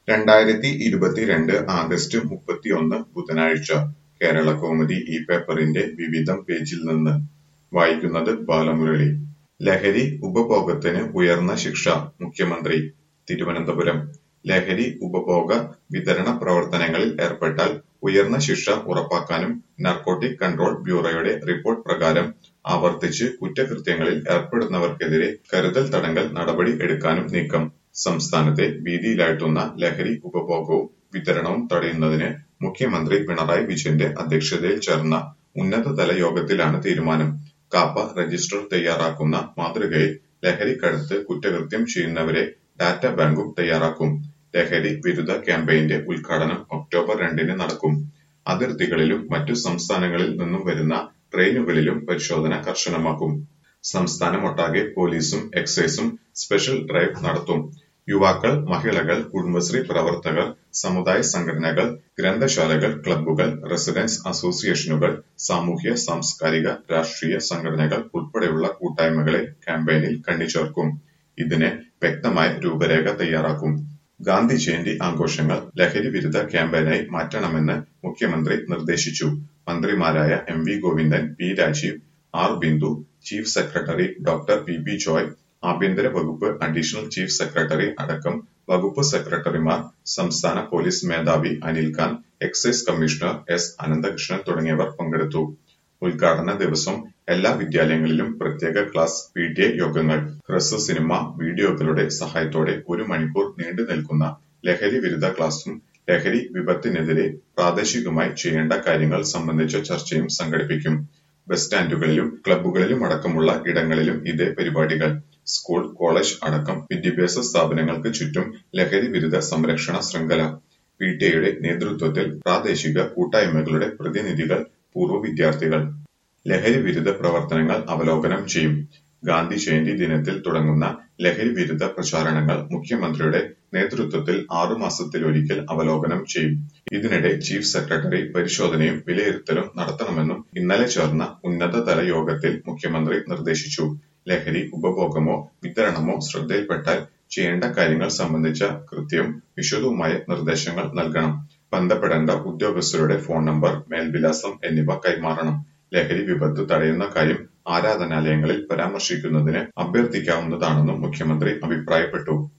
രണ്ടായിരത്തി ഇരുപത്തിരണ്ട് ആഗസ്റ്റ് മുപ്പത്തിയൊന്ന് ബുധനാഴ്ച കേരളകൗമുദി ഈ പേപ്പറിന്റെ വിവിധം പേജിൽ നിന്ന് വായിക്കുന്നത് ബാലമുരളി ലഹരി ഉപഭോഗത്തിന് ഉയർന്ന ശിക്ഷ മുഖ്യമന്ത്രി തിരുവനന്തപുരം ലഹരി ഉപഭോഗ വിതരണ പ്രവർത്തനങ്ങളിൽ ഏർപ്പെട്ടാൽ ഉയർന്ന ശിക്ഷ ഉറപ്പാക്കാനും നാർക്കോട്ടിക് കൺട്രോൾ ബ്യൂറോയുടെ റിപ്പോർട്ട് പ്രകാരം ആവർത്തിച്ച് കുറ്റകൃത്യങ്ങളിൽ ഏർപ്പെടുന്നവർക്കെതിരെ കരുതൽ തടങ്കൽ നടപടി എടുക്കാനും നീക്കം സംസ്ഥാനത്തെ ഭീതിയിലാഴ്ത്തുന്ന ലഹരി ഉപഭോഗവും വിതരണവും തടയുന്നതിന് മുഖ്യമന്ത്രി പിണറായി വിജയന്റെ അധ്യക്ഷതയിൽ ചേർന്ന ഉന്നതതല യോഗത്തിലാണ് തീരുമാനം കാപ്പ രജിസ്റ്റർ തയ്യാറാക്കുന്ന മാതൃകയിൽ ലഹരിക്കടത്ത് കുറ്റകൃത്യം ചെയ്യുന്നവരെ ഡാറ്റ ബാങ്കും തയ്യാറാക്കും ലഹരി വിരുദ്ധ ക്യാമ്പയിന്റെ ഉദ്ഘാടനം ഒക്ടോബർ രണ്ടിന് നടക്കും അതിർത്തികളിലും മറ്റു സംസ്ഥാനങ്ങളിൽ നിന്നും വരുന്ന ട്രെയിനുകളിലും പരിശോധന കർശനമാക്കും സംസ്ഥാനമൊട്ടാകെ പോലീസും എക്സൈസും സ്പെഷ്യൽ ഡ്രൈവ് നടത്തും യുവാക്കൾ മഹിളകൾ കുടുംബശ്രീ പ്രവർത്തകർ സമുദായ സംഘടനകൾ ഗ്രന്ഥശാലകൾ ക്ലബ്ബുകൾ റെസിഡൻസ് അസോസിയേഷനുകൾ സാമൂഹ്യ സാംസ്കാരിക രാഷ്ട്രീയ സംഘടനകൾ ഉൾപ്പെടെയുള്ള കൂട്ടായ്മകളെ ക്യാമ്പയിനിൽ കണ്ണിച്ചേർക്കും ഇതിന് വ്യക്തമായ രൂപരേഖ തയ്യാറാക്കും ഗാന്ധി ജയന്തി ആഘോഷങ്ങൾ ലഹരി വിരുദ്ധ ക്യാമ്പയിനായി മാറ്റണമെന്ന് മുഖ്യമന്ത്രി നിർദ്ദേശിച്ചു മന്ത്രിമാരായ M V Govindan P Rajeev R Bindu chief secretary doctor P B Joy ആഭ്യന്തര വകുപ്പ് അഡീഷണൽ ചീഫ് സെക്രട്ടറി അടക്കം വകുപ്പ് സെക്രട്ടറിമാർ സംസ്ഥാന പോലീസ് മേധാവി Anil Khan excise commissioner S Ananthakrishnan തുടങ്ങിയവർ പങ്കെടുത്തു ഉദ്ഘാടന ദിവസം എല്ലാ വിദ്യാലയങ്ങളിലും പ്രത്യേക ക്ലാസ് പി ടി എ യോഗങ്ങൾ ഹ്രസ്വ സിനിമ വീഡിയോകളുടെ സഹായത്തോടെ ഒരു മണിക്കൂർ നീണ്ടു നിൽക്കുന്ന ലഹരി വിരുദ്ധ ക്ലാസും ലഹരി വിപത്തിനെതിരെ പ്രാദേശികമായി ചെയ്യേണ്ട കാര്യങ്ങൾ സംബന്ധിച്ച ചർച്ചയും സംഘടിപ്പിക്കും ബസ് സ്റ്റാൻഡുകളിലും ക്ലബ്ബുകളിലും അടക്കമുള്ള ഇടങ്ങളിലും ഇതേ പരിപാടികൾ സ്കൂൾ കോളേജ് അടക്കം വിദ്യാഭ്യാസ സ്ഥാപനങ്ങൾക്ക് ചുറ്റും ലഹരി വിരുദ്ധ സംരക്ഷണ ശൃംഖല പി ടി എയുടെ നേതൃത്വത്തിൽ പ്രാദേശിക കൂട്ടായ്മകളുടെ പ്രതിനിധികൾ പൂർവ്വ വിദ്യാർത്ഥികൾ ലഹരി വിരുദ്ധ പ്രവർത്തനങ്ങൾ അവലോകനം ചെയ്യും ഗാന്ധി ജയന്തി ദിനത്തിൽ തുടങ്ങുന്ന ലഹരി വിരുദ്ധ പ്രചാരണങ്ങൾ മുഖ്യമന്ത്രിയുടെ നേതൃത്വത്തിൽ ആറുമാസത്തിലൊരിക്കൽ അവലോകനം ചെയ്യും ഇതിനിടെ ചീഫ് സെക്രട്ടറി പരിശോധനയും വിലയിരുത്തലും നടത്തണമെന്നും ഇന്നലെ ചേർന്ന ഉന്നതതല യോഗത്തിൽ മുഖ്യമന്ത്രി നിർദ്ദേശിച്ചു ലഹരി ഉപഭോഗമോ വിതരണമോ ശ്രദ്ധയിൽപ്പെട്ടാൽ ചെയ്യേണ്ട കാര്യങ്ങൾ സംബന്ധിച്ച കൃത്യവും വിശദവുമായ നിർദ്ദേശങ്ങൾ നൽകണം ബന്ധപ്പെടേണ്ട ഉദ്യോഗസ്ഥരുടെ ഫോൺ നമ്പർ മേൽവിലാസം എന്നിവ കൈമാറണം ലഹരി വിപത്ത് തടയുന്ന കാര്യം ആരാധനാലയങ്ങളിൽ പരാമർശിക്കുന്നതിന് അഭ്യർത്ഥിക്കാവുന്നതാണെന്നും മുഖ്യമന്ത്രി അഭിപ്രായപ്പെട്ടു